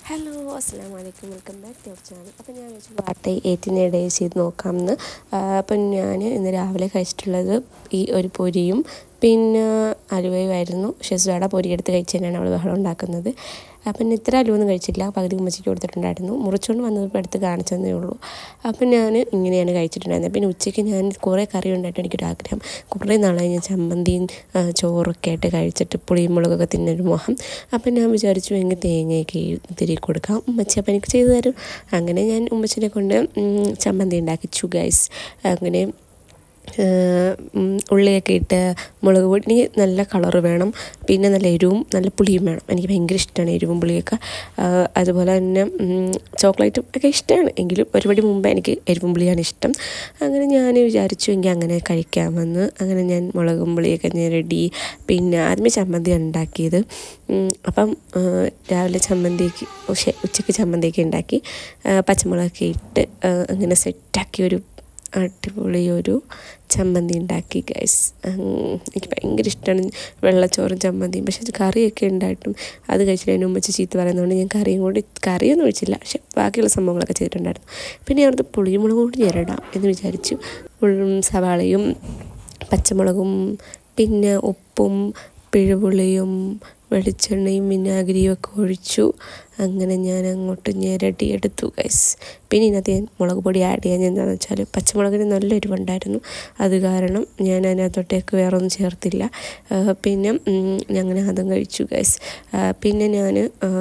Hello അസ്സാം വലൈക്കും welcome back to our channel അപ്പോൾ ഞാൻ വെച്ച് പാട്ട് എയ്റ്റിൻ്റെ ഇടയിൽ ചെയ്ത് നോക്കാമെന്ന് അപ്പം ഞാൻ ഇന്ന് രാവിലെ കഴിച്ചിട്ടുള്ളത് ഈ ഒരു പൊരിയും പിന്നെ അലുവയുമായിരുന്നു ഷെസ്വാട പൊരി എടുത്ത് കഴിച്ച് തന്നെയാണ് അവൾ ബഹളം ഉണ്ടാക്കുന്നത് അപ്പം ഇത്ര അലുവൊന്നും കഴിച്ചില്ല പകുതി ഉമ്മച്ചിക്ക് കൊടുത്തിട്ടുണ്ടായിരുന്നു മുറിച്ചുകൊണ്ട് വന്നപ്പോൾ എടുത്ത് കാണിച്ചതേ ഉള്ളൂ അപ്പം ഞാൻ ഇങ്ങനെയാണ് കഴിച്ചിട്ടുണ്ടായിരുന്നത് പിന്നെ ഉച്ചയ്ക്ക് ഞാൻ കുറേ കറി ഉണ്ടായിട്ട് എനിക്കൊരു ആഗ്രഹം കുറേ നാളായി ഞാൻ ചമ്മന്തിയും ആ, ചോറൊക്കെ ആയിട്ട് കഴിച്ചിട്ട് പുളിയും മുളകൊക്കെ തിന്നൊരു മോഹം അപ്പം ഞാൻ വിചാരിച്ചു എങ്കിൽ തേങ്ങയൊക്കെ തിരി കൊടുക്കാം ഉമ്മച്ചി അപ്പം എനിക്ക് ചെയ്തു തരും അങ്ങനെ ഞാൻ ഉമ്മച്ചിനെ കൊണ്ട് ഉം, ചമ്മന്തി ഉണ്ടാക്കിച്ചു ഗൈസ് അങ്ങനെ ഏഹ്, ഉം, ഉള്ളിയൊക്കെ ഇട്ട് മുളക് പൊടി നല്ല കളറ് വേണം പിന്നെ നല്ല എരിവും നല്ല പുളിയും വേണം എനിക്ക് ഭയങ്കര ഇഷ്ടമാണ് എരിവും പുളിയൊക്കെ ആഹ്, അതുപോലെ തന്നെ ഉം, ചോക്ലേറ്റും ഒക്കെ ഇഷ്ടമാണ് എങ്കിലും ഒരുപടി മുമ്പ് എനിക്ക് എരിവും പുളിയാണ് ഇഷ്ടം അങ്ങനെ ഞാൻ വിചാരിച്ചു എങ്കിൽ അങ്ങനെ കഴിക്കാമെന്ന് അങ്ങനെ ഞാൻ മുളകും പുളിയൊക്കെ ഞാൻ റെഡി പിന്നെ ആദ്യമേ ചമ്മന്തി ഉണ്ടാക്കിയത് ഉം, അപ്പം ആഹ്, രാവിലെ ചമ്മന്തിക്ക് ഉച്ച ഉച്ചയ്ക്ക് ചമ്മന്തിയൊക്കെ ഉണ്ടാക്കി ആഹ്, പച്ചമുളകൊക്കെ ഇട്ട് ആഹ്, അങ്ങനെ സെറ്റാക്കി ഒരു അടിപൊളി ഒരു ചമ്മന്തി ഉണ്ടാക്കി ഗൈസ് എനിക്ക് ഭയങ്കര ഇഷ്ടമാണ് വെള്ളച്ചോറും ചമ്മന്തിയും പക്ഷേ അത് കറിയൊക്കെ ഉണ്ടായിട്ടും അത് കഴിച്ചിട്ട് അതിന് ഉമ്മച്ച് ചീത്ത പറയുന്നതുകൊണ്ട് ഞാൻ കറിയും കൂടി കറിയൊന്നും ഒഴിച്ചില്ല പക്ഷെ ബാക്കിയുള്ള സംഭവങ്ങളൊക്കെ ചെയ്തിട്ടുണ്ടായിരുന്നു പിന്നെ അവിടുത്തെ പുളിമുളക് കൊണ്ട് ഞെരടാം എന്ന് വിചാരിച്ചു ഉള്ളും സവാളയും പച്ചമുളകും പിന്നെ ഉപ്പും പിഴുപുളിയും വെളിച്ചെണ്ണയും വിനാഗിരിയും ഒക്കെ ഒഴിച്ചു അങ്ങനെ ഞാൻ അങ്ങോട്ട് ഞെരടി എടുത്തു ഗൈസ് പിന്നെ ഇതിനകത്ത് ഞാൻ മുളക് പൊടി ആഡ് ചെയ്യാൻ എന്താണെന്ന് വെച്ചാൽ പച്ചമുളകിന് നല്ല എരിവുണ്ടായിരുന്നു അത് കാരണം ഞാൻ അതിനകത്തോട്ടേക്ക് വേറെ ഒന്നും ചേർത്തില്ല ആ, പിന്നെ ഉം, അങ്ങനെ അതും കഴിച്ചു ഗൈസ് പിന്നെ ഞാൻ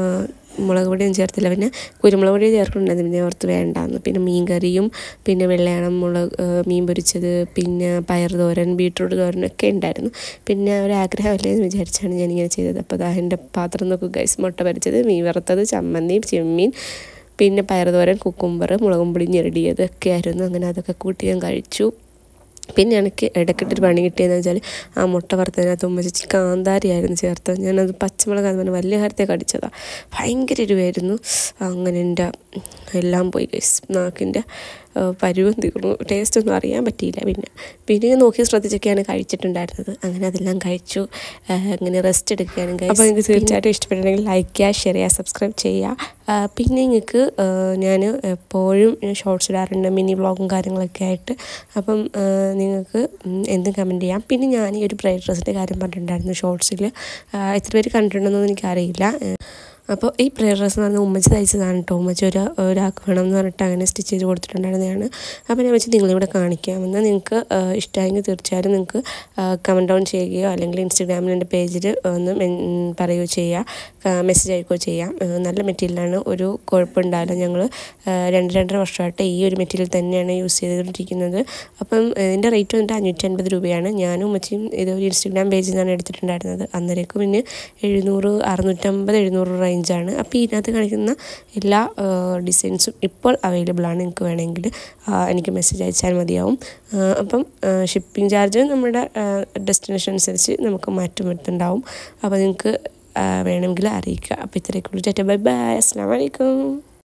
മുളക് പൊടിയൊന്നും ചേർത്തില്ല പിന്നെ കുരുമുളക് പൊടി ചേർക്കുന്നുണ്ടായിരുന്നു പിന്നെ ഓർത്ത് വേണ്ടാന്ന് പിന്നെ മീൻ കറിയും പിന്നെ വെള്ളയണം മുളക് ആ, മീൻ പൊരിച്ചത് പിന്നെ പയർ തോരൻ ബീട്രൂട്ട് തോരൻ ഒക്കെ ഉണ്ടായിരുന്നു പിന്നെ ഒരാഗ്രഹമല്ലേ എന്ന് വിചാരിച്ചാണ് ഞാനിങ്ങനെ ചെയ്തത് അപ്പോൾ അതാ എൻ്റെ പാത്രം നോക്കും ഗൈസ് മുട്ട പൊരിച്ചത് മീൻ വറുത്തത് ചമ്മന്തി ചെമ്മീൻ പിന്നെ പയർ തോരൻ കുക്കുംബർ മുളകും പൊടി ഞെരടിയത് ഒക്കെ ആയിരുന്നു അങ്ങനെ അതൊക്കെ കൂട്ടി ഞാൻ കഴിച്ചു പിന്നെ എനിക്ക് ഇടയ്ക്കിട്ടൊരു പണി കിട്ടിയതെന്ന് വെച്ചാൽ ആ മുട്ട വറുത്തതിനകത്ത് ഉമ്മച്ചി കാന്താരിയായിരുന്നു ചേർത്തത് ഞാനത് പച്ചമുളക് അത് പറഞ്ഞ് വലിയ കാര്യത്തെ കടിച്ചതാണ് ഭയങ്കര എരിവായിരുന്നു അങ്ങനെ എൻ്റെ എല്ലാം പോയി ഗൈസ് നാക്കിൻ്റെ പരുവം തീർന്നു ടേസ്റ്റ് ഒന്നും അറിയാൻ പറ്റിയില്ല പിന്നെ പിന്നെ ഞാൻ നോക്കി ശ്രദ്ധിച്ചൊക്കെയാണ് കഴിച്ചിട്ടുണ്ടായിരുന്നത് അങ്ങനെ അതെല്ലാം കഴിച്ചു ആ, അങ്ങനെ റെസ്റ്റ് എടുക്കുകയാണ് guys. അപ്പോൾ നിങ്ങൾക്ക് തീർച്ചയായിട്ടും ഇഷ്ടപ്പെട്ടിട്ടുണ്ടെങ്കിൽ ലൈക്ക് ചെയ്യുക ഷെയർ ചെയ്യുക സബ്സ്ക്രൈബ് ചെയ്യുക ആ, പിന്നെ നിങ്ങൾക്ക് ഞാൻ എപ്പോഴും ഷോർട്സ് ഇടാറുണ്ട് മിനി വ്ളോഗും കാര്യങ്ങളൊക്കെ ആയിട്ട് അപ്പം ആ, നിങ്ങൾക്ക് ഉം, എന്തും കമൻറ്റ് ചെയ്യാം പിന്നെ ഞാൻ ഈ ഒരു ബ്രൈഡ് ഡ്രസ്സിൻ്റെ കാര്യം പറഞ്ഞിട്ടുണ്ടായിരുന്നു ഷോർട്സിൽ എത്ര പേര് കണ്ടിട്ടുണ്ടെന്നൊന്നും എനിക്കറിയില്ല അപ്പോൾ ഈ പ്രയർ ഡ്രസ്സ് എന്ന് പറഞ്ഞാൽ ഉമ്മച്ചി തയ്ച്ചതാണ് കേട്ടോ ഉമ്മച്ചി ഒരു ഒരാൾക്ക് വേണം എന്ന് പറഞ്ഞിട്ട് അങ്ങനെ സ്റ്റിച്ച് ചെയ്ത് കൊടുത്തിട്ടുണ്ടായിരുന്നതാണ് അപ്പോൾ ഞാൻ വെച്ച് നിങ്ങളിവിടെ കാണിക്കാമെന്ന് നിങ്ങൾക്ക് ഇഷ്ടമായെങ്കിൽ തീർച്ചയായും നിങ്ങൾക്ക് കമൻറ്റ് ഡൗൺ ചെയ്യുകയോ അല്ലെങ്കിൽ ഇൻസ്റ്റഗ്രാമിൽ എൻ്റെ പേജിൽ ഒന്ന് മെൻ- പറയുകയോ ചെയ്യുക മെസ്സേജ് അയക്കുകയോ ചെയ്യാം ആ, നല്ല മെറ്റീരിയലാണ് ഒരു കുഴപ്പമുണ്ടാവില്ല ഞങ്ങൾ രണ്ട് രണ്ടര വർഷമായിട്ട് ഈ ഒരു മെറ്റീരിയൽ തന്നെയാണ് യൂസ് ചെയ്തുകൊണ്ടിരിക്കുന്നത് അപ്പം ഇതിൻ്റെ റേറ്റ് വന്നിട്ട് അഞ്ഞൂറ്റി അൻപത് രൂപയാണ് ഞാനും ഉമ്മച്ചിയും ഇത് ഒരു ഇൻസ്റ്റഗ്രാം പേജിൽ നിന്നാണ് എടുത്തിട്ടുണ്ടായിരുന്നത് അന്നേരേക്കും പിന്നെ എഴുന്നൂറ് അറുന്നൂറ്റമ്പത് എഴുന്നൂറ് റേഞ്ചാണ് അപ്പോൾ ഇതിനകത്ത് കാണിക്കുന്ന എല്ലാ ഡിസൈൻസും ഇപ്പോൾ അവൈലബിൾ ആണ് നിങ്ങൾക്ക് വേണമെങ്കിൽ ആ, എനിക്ക് മെസ്സേജ് അയച്ചാൽ മതിയാവും ആ, അപ്പം ഷിപ്പിംഗ് ചാർജ് നമ്മുടെ ഡെസ്റ്റിനേഷൻ അനുസരിച്ച് നമുക്ക് മാറ്റം വരുത്തുണ്ടാവും അപ്പോൾ നിങ്ങൾക്ക് വേണമെങ്കിൽ അറിയിക്കുക അപ്പോൾ ഇത്രയൊക്കെ ഉള്ളൂ ബൈ ബൈ അസ്സാം വലൈക്കും